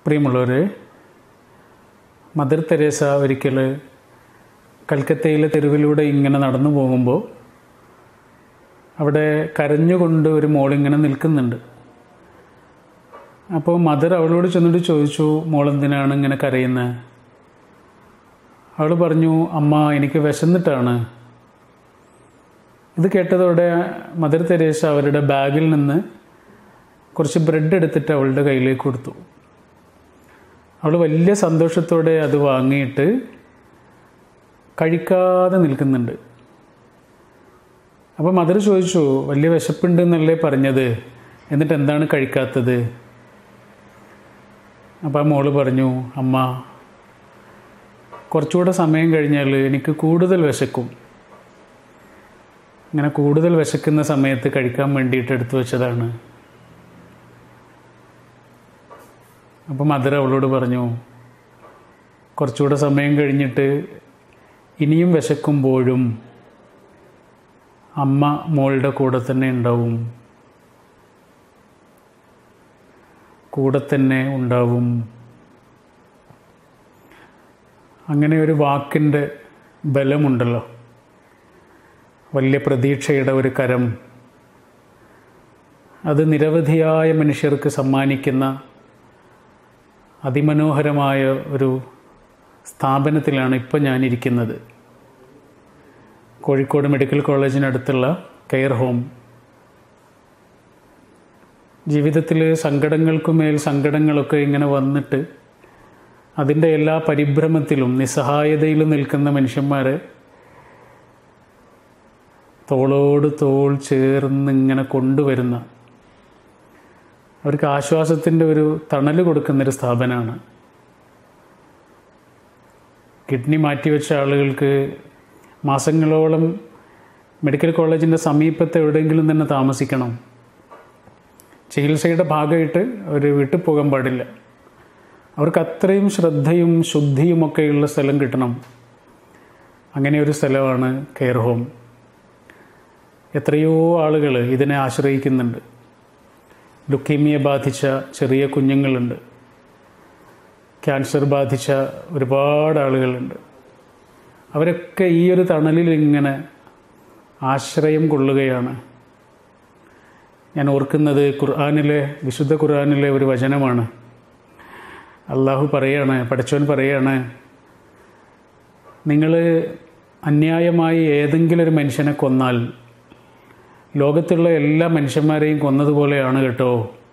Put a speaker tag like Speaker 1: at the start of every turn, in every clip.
Speaker 1: പ്രിയമുള്ളവർ mother Teresa ഒരിക്കൽ കൽക്കത്തയിലെ തെരുവിലൂടെ ഇങ്ങനെ നടന്നു പോകുമ്പോൾ അവിടെ കരഞ്ഞുകൊണ്ട് ഒരു മോളിങ്ങനെ നിൽക്കുന്നുണ്ട് അപ്പോൾ മദർ അവളോട് ചെന്നിട്ട് ചോദിച്ചു മോളെന്തിനാണ് ഇങ്ങനെ കരയുന്നത് അവൾ പറഞ്ഞു അമ്മ എനിക്ക് വിശന്നിട്ടാണ് ഇത് കേട്ടതോടെ മദർ തെരേസ അവരുടെ ബാഗിൽ നിന്ന് കുറച്ച് ബ്രെഡ് എടുത്തിട്ട് അവളുടെ കയ്യിലേക്ക് കൊടുത്തു അവൾ വലിയ സന്തോഷത്തോടെ അത് വാങ്ങിയിട്ട് കഴിക്കാതെ നിൽക്കുന്നുണ്ട് അപ്പോൾ മദർ ചോദിച്ചു വലിയ വിശപ്പുണ്ട് എന്നല്ലേ പറഞ്ഞത് എന്നിട്ട് എന്താണ് കഴിക്കാത്തത് അപ്പോൾ ആ മോള് പറഞ്ഞു അമ്മ കുറച്ചുകൂടെ സമയം കഴിഞ്ഞാൽ എനിക്ക് കൂടുതൽ വിശക്കും ഇങ്ങനെ കൂടുതൽ വിശക്കുന്ന സമയത്ത് കഴിക്കാൻ വേണ്ടിയിട്ട് എടുത്തു വെച്ചതാണ് അപ്പോൾ മദർ അവളോട് പറഞ്ഞു കുറച്ചുകൂടെ സമയം കഴിഞ്ഞിട്ട് ഇനിയും വിശക്കുമ്പോഴും അമ്മ മോളുടെ കൂടെ തന്നെ ഉണ്ടാവും കൂടെ തന്നെ ഉണ്ടാവും അങ്ങനെ ഒരു വാക്കിൻ്റെ ബലമുണ്ടല്ലോ വലിയ പ്രതീക്ഷയുടെ ഒരു കരം അത് നിരവധിയായ മനുഷ്യർക്ക് സമ്മാനിക്കുന്ന അതിമനോഹരമായ ഒരു സ്ഥാപനത്തിലാണ് ഇപ്പോൾ ഞാനിരിക്കുന്നത് കോഴിക്കോട് മെഡിക്കൽ കോളേജിനടുത്തുള്ള കെയർ ഹോം ജീവിതത്തിൽ സങ്കടങ്ങൾക്കുമേൽ സങ്കടങ്ങളൊക്കെ ഇങ്ങനെ വന്നിട്ട് അതിൻ്റെ എല്ലാ പരിഭ്രമത്തിലും നിസ്സഹായതയിലും നിൽക്കുന്ന മനുഷ്യന്മാരെ തോളോട് തോൾ ചേർന്ന് ഇങ്ങനെ കൊണ്ടുവരുന്ന അവർക്ക് ആശ്വാസത്തിൻ്റെ ഒരു തണൽ കൊടുക്കുന്നൊരു സ്ഥാപനമാണ് കിഡ്നി മാറ്റിവെച്ച ആളുകൾക്ക് മാസങ്ങളോളം മെഡിക്കൽ കോളേജിൻ്റെ സമീപത്ത് എവിടെയെങ്കിലും തന്നെ താമസിക്കണം ചികിത്സയുടെ ഭാഗമായിട്ട് അവർ വീട്ടിൽ പോകാൻ പാടില്ല അവർക്ക് അത്രയും ശ്രദ്ധയും ശുദ്ധിയുമൊക്കെയുള്ള സ്ഥലം കിട്ടണം അങ്ങനെ ഒരു സ്ഥലമാണ് കെയർ ഹോം എത്രയോ ആളുകൾ ഇതിനെ ആശ്രയിക്കുന്നുണ്ട് ലുക്കീമിയ ബാധിച്ച ചെറിയ കുഞ്ഞുങ്ങളുണ്ട് ക്യാൻസർ ബാധിച്ച ഒരുപാട് ആളുകളുണ്ട് അവരൊക്കെ ഈ ഒരു തണലിൽ ഇങ്ങനെ ആശ്രയം കൊള്ളുകയാണ് ഞാൻ ഓർക്കുന്നത് ഖുർആാനിലെ വിശുദ്ധ ഖുർആാനിലെ ഒരു വചനമാണ് അള്ളാഹു പറയാണ് പഠിച്ചവൻ പറയാണ് നിങ്ങൾ അന്യായമായി ഏതെങ്കിലും ഒരു മനുഷ്യനെ കൊന്നാൽ ലോകത്തുള്ള എല്ലാ മനുഷ്യന്മാരെയും കൊന്നതുപോലെയാണ് കേട്ടോ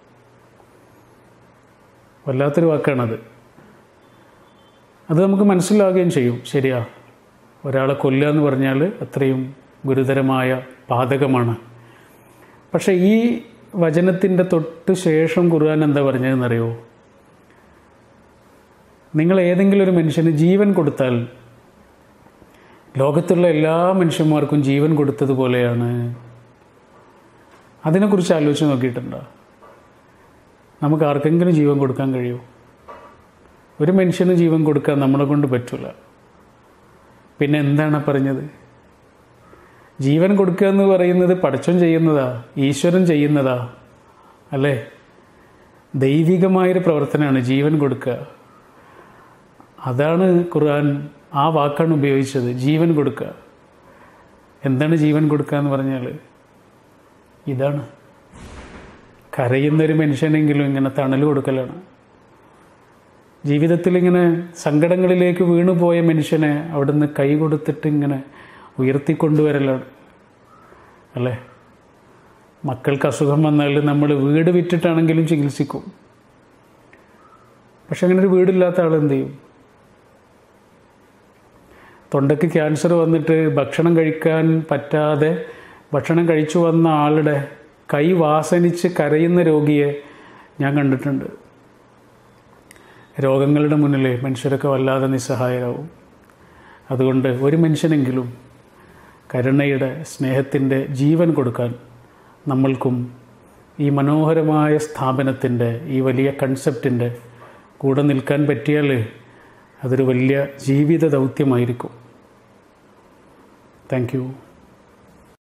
Speaker 1: വല്ലാത്തൊരു വാക്കാണത് അത് നമുക്ക് മനസ്സിലാവുകയും ചെയ്യും ശരിയാ ഒരാളെ കൊല്ലുക എന്ന് പറഞ്ഞാൽ അത്രയും ഗുരുതരമായ പാതകമാണ് പക്ഷേ ഈ വചനത്തിൻ്റെ തൊട്ട് ശേഷം ഖുർആൻ എന്താ പറഞ്ഞതെന്നറിയോ നിങ്ങൾ ഏതെങ്കിലും ഒരു മനുഷ്യന് ജീവൻ കൊടുത്താൽ ലോകത്തുള്ള എല്ലാ മനുഷ്യന്മാർക്കും ജീവൻ കൊടുത്തതുപോലെയാണ് അതിനെക്കുറിച്ച് ആലോചിച്ച് നോക്കിയിട്ടുണ്ടോ നമുക്ക് ആർക്കെങ്കിലും ജീവൻ കൊടുക്കാൻ കഴിയുമോ ഒരു മനുഷ്യന് ജീവൻ കൊടുക്കാൻ നമ്മളെ കൊണ്ട് പറ്റില്ല പിന്നെ എന്താണ് പറഞ്ഞത് ജീവൻ കൊടുക്കുക എന്ന് പറയുന്നത് പടച്ചോൻ ചെയ്യുന്നതാ ഈശ്വരൻ ചെയ്യുന്നതാ അല്ലേ ദൈവികമായൊരു പ്രവർത്തനമാണ് ജീവൻ കൊടുക്കുക അതാണ് ഖുർആൻ ആ വാക്കാണ് ഉപയോഗിച്ചത് ജീവൻ കൊടുക്കുക എന്താണ് ജീവൻ കൊടുക്കുക എന്ന് പറഞ്ഞാൽ ഇതാണ് കരയുന്നൊരു മനുഷ്യനെങ്കിലും ഇങ്ങനെ തണൽ കൊടുക്കലാണ് ജീവിതത്തിൽ ഇങ്ങനെ സങ്കടങ്ങളിലേക്ക് വീണുപോയ മനുഷ്യനെ അവിടുന്ന് കൈ കൊടുത്തിട്ട് ഇങ്ങനെ ഉയർത്തിക്കൊണ്ടുവരലാണ് അല്ലേ മക്കൾക്ക് അസുഖം വന്നാൽ നമ്മൾ വീട് വിറ്റിട്ടാണെങ്കിലും ചികിത്സിക്കും പക്ഷെ അങ്ങനെ ഒരു വീടില്ലാത്ത ആൾ എന്ത് ചെയ്യും തൊണ്ടയ്ക്ക് ക്യാൻസർ വന്നിട്ട് ഭക്ഷണം കഴിക്കാൻ പറ്റാതെ ഭക്ഷണം കഴിച്ചു വന്ന ആളുടെ കൈ വാസനിച്ച് കരയുന്ന രോഗിയെ ഞാൻ കണ്ടിട്ടുണ്ട് രോഗങ്ങളുടെ മുന്നിൽ മനുഷ്യരൊക്കെ വല്ലാതെ നിസ്സഹായരാകും അതുകൊണ്ട് ഒരു മനുഷ്യനെങ്കിലും കരുണയുടെ സ്നേഹത്തിൻ്റെ ജീവൻ കൊടുക്കാൻ നമ്മൾക്കും ഈ മനോഹരമായ സ്ഥാപനത്തിൻ്റെ ഈ വലിയ കൺസെപ്റ്റിൻ്റെ കൂടെ നിൽക്കാൻ പറ്റിയാൽ അതൊരു വലിയ ജീവിത ദൗത്യമായിരിക്കും താങ്ക് യു